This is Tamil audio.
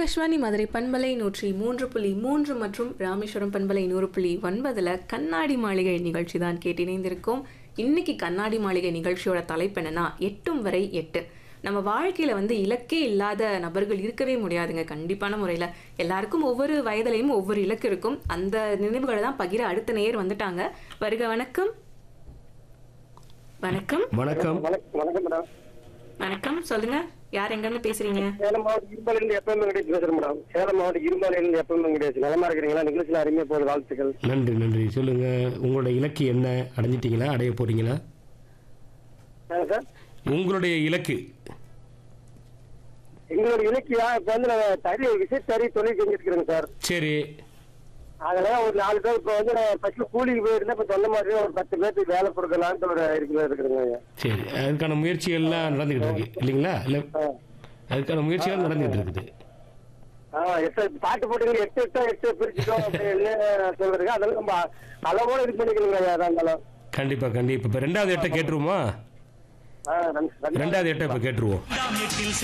ஆகாஷ்வாணி மதுரை பண்பலை நூற்றி மூன்று புள்ளி மூன்று மற்றும் ராமேஸ்வரம் பண்பலை நூறு புள்ளி ஒன்பதுல கண்ணாடி மாளிகை நிகழ்ச்சி தான் கேட்டிணைந்திருக்கோம் இன்னைக்கு கண்ணாடி மாளிகை நிகழ்ச்சியோட தலைப்பு என்னன்னா எட்டும் வரை எட்டு நம்ம வாழ்க்கையில வந்து இலக்கே இல்லாத நபர்கள் இருக்கவே முடியாதுங்க கண்டிப்பான முறையில் எல்லாருக்கும் ஒவ்வொரு வயதிலையும் ஒவ்வொரு இலக்கு இருக்கும் அந்த நினைவுகளை தான் பகிர அடுத்த நேர் வந்துட்டாங்க வருக வணக்கம் வணக்கம் வணக்கம் வணக்கம் வணக்கம் மேடம் வணக்கம் சொல்லுங்க யார் எங்கேருந்து பேசுறீங்க சேலம் மாவட்டம் இரும்பாலிருந்து எப்பவும் வெங்கடேஷ் பேசுறேன் மேடம் சேலம் மாவட்டம் இரும்பாலிருந்து எப்பவும் வெங்கடேஷ் நலமா இருக்கிறீங்களா நிகழ்ச்சியில் அருமையா போகுது வாழ்த்துக்கள் நன்றி நன்றி சொல்லுங்க உங்களோட இலக்கு என்ன அடைஞ்சிட்டீங்களா அடைய போறீங்களா ஏங்க சார் உங்களுடைய இலக்கு எங்களோட இலக்கியா இப்ப வந்து நான் தறி விசைத்தறி தொழில் செஞ்சுட்டு இருக்கிறேங்க சார் சரி அதனால ஒரு நாலு பேர் இப்ப வந்து நான் ஃபர்ஸ்ட் கூலிக்கு போயிருந்தேன் இப்ப சொன்ன மாதிரி ஒரு பத்து பேருக்கு வேலை கொடுக்கலான்ட்டு ஒரு இருக்கிற இருக்கிறேங்க சரி அதுக்கான முயற்சிகள்லாம் நடந்துகிட்டு இருக்கு இல்லைங்களா இல்லை அதுக்கான முயற்சிகள் நடந்துகிட்டு இருக்குது ஆ எட்டு பாட்டு போட்டுங்க எட்டு எட்டா எட்டு பிரிச்சுட்டோம் அப்படின்னு சொல்றதுங்க அதெல்லாம் நம்ம அளவோட இது பண்ணிக்கணுங்க அதான் இருந்தாலும் கண்டிப்பா கண்டிப்பா இப்போ ரெண்டாவது எட்டை கேட்டுருவோமா ஆ நன்றி ரெண்டாவது எட்டை இப்போ கேட்டுருவோம் இரண்டாம் எட்டில்